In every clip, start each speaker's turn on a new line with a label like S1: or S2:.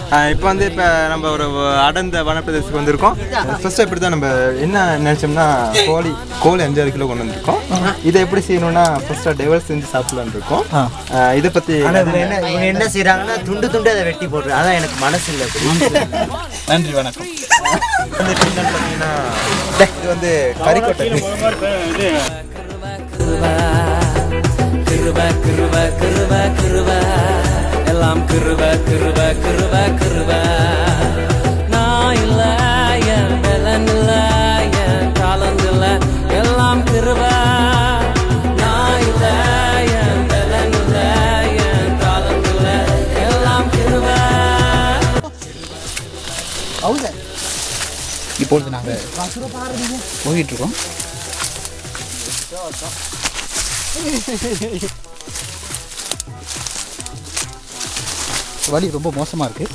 S1: இப்போ வந்து இப்போ நம்ம ஒரு அடர்ந்த வனப்பிரதேசத்துக்கு வந்திருக்கோம் ஃபர்ஸ்ட் இப்படி தான் நம்ம என்ன நினச்சோம்னா கோழி கோழி அஞ்சாறு கிலோ கொண்டு வந்திருக்கோம் இதை எப்படி செய்யணும்னா ஃபர்ஸ்ட்டாக டெவல் செஞ்சு சாப்பிடலான்னு இருக்கோம் ஆஹ் இதை பற்றி
S2: ஆனா இவங்க என்ன இவங்க என்ன செய்றாங்கன்னா துண்டு துண்டு அதை வெட்டி போடுறது அதான் எனக்கு மனசு இல்லை
S3: நன்றி வணக்கம்
S1: வந்து என்னன்னு பார்த்தீங்கன்னா இது வந்து கறிக்கொட்டை
S4: கிருப கிருப கிருப கிருப எல்லாம் கிருப கிருப கிருப கிருப நான் இல்ல என் பலன் இல்ல என் காலம் இல்ல எல்லாம் கிருப நான் இல்ல என் பலன் இல்ல என் காலம் இல்ல எல்லாம் கிருப
S3: இப்பொழுது நாங்கள் போயிட்டு இருக்கோம் வழி ரொம்ப மோசமாக இருக்கு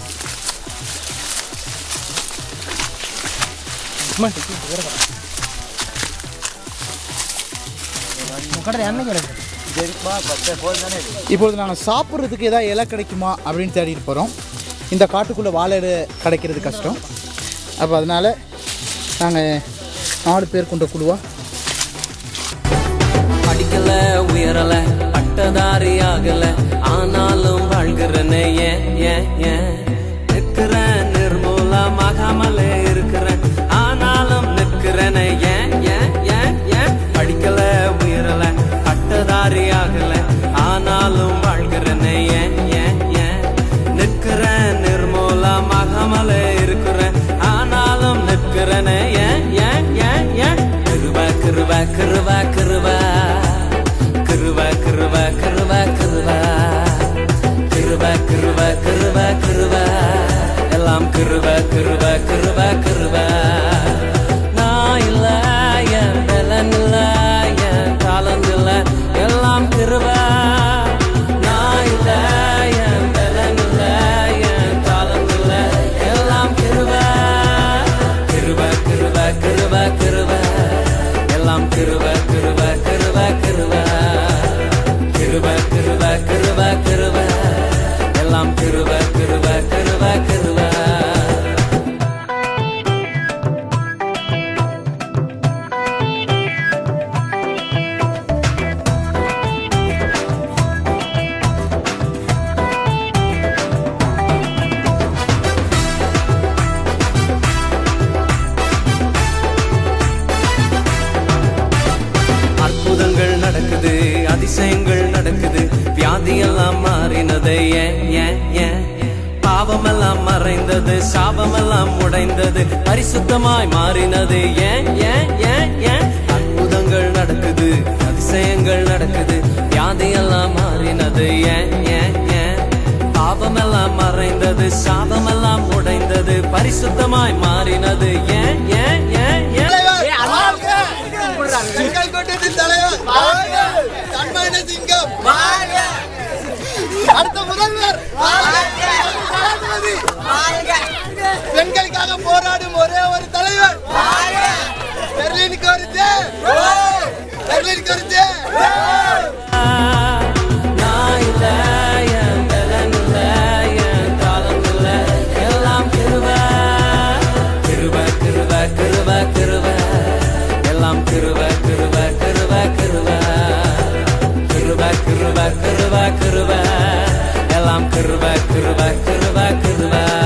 S3: இப்பொழுது நாங்கள் சாப்பிட்றதுக்கு ஏதாவது இலை கிடைக்குமா அப்படின்னு தேடிட்டு போகிறோம் இந்த காட்டுக்குள்ளே வாழை இலை கிடைக்கிறது கஷ்டம் அப்போ அதனால் நாங்கள் நாலு பேர் கொண்ட குழுவாக
S4: படிக்கல உயரல பட்டதாரி ஆகல ஆனாலும் வாழ்கிறனே ஏன் ஏன் ஏன் நிற்கிறேன் நிர்மூலமாகாமலே இருக்கிறேன் ஆனாலும் நிற்கிறேனே ஏன் ஏன் ஏன் ஏன் படிக்கல உயரல பட்டதாரி ஆகல ஆனாலும் வாழ்கிறனே ஏன் ஏன் ஏன் நிற்கிறேன் நிர்மூலமாகாமலே இருக்கிறேன் ஆனாலும் நிற்கிறேனே ஏன் ஏன் ஏன் ஏன் கிருப கிருப கிருப கிருப கிருப கிருப கிருப கிருப கிருப கிருப கிருப கிருப எல்லாம் கிருப கிருப கிருப கிருப நான் இல்ல என் பலன் இல்ல என் காலம் இல்ல எல்லாம் கிருப நான் இல்ல என் பலன் இல்ல என் காலம் இல்ல எல்லாம் கிருப கிருப கிருப கிருப கிருப எல்லாம் கிருப கிருப கிருப கிருப கிருப கிருப கிருப கிருப எல்லாம் கிருப கிருப கிருப கிருப அற்புதங்கள் நடக்குது அதிசயங்கள் நடக்குது வியாதியெல்லாம் மாறினது ஏன் ஏன் ஏன் பாவமெல்லாம் மறைந்தது சாபமெல்லாம் உடைந்தது பரிசுத்தமாய் மாறினது ஏன் ஏன் ஏன் ஏன் அற்புதங்கள் நடக்குது அதிசயங்கள் நடக்குது வியாதியெல்லாம் மாறினது ஏன் ஏன் ஏன் பாவமெல்லாம் மறைந்தது சாபமெல்லாம் உடைந்தது பரிசுத்தமாய் மாறினது ஏன் ஏன் ஏன் ஏன்
S5: செங்கல்கோட்டத்தின் தலைவர் தன்மான சிங்கம் அடுத்த முதல்வர் ஜனாதிபதி. பெண்களுக்காக போராடும் ஒரே ஒரு தலைவர் பெர்லினுக்கு ஒரு ஜெய். பெர்லினுக்கு ஒரு ஜெய்.
S4: நான் இல்ல, என் பலன் இல்ல, என் காலம் இல்ல, எல்லாம் கிருப. கிருப, கிருப, கிருப, கிருப. எல்லாம் கிருப, கிருப, கிருப, கிருப. கிருப, கிருப, கிருப, கிருப. எல்லாம் கிருப, கிருப, கிருப, கிருப.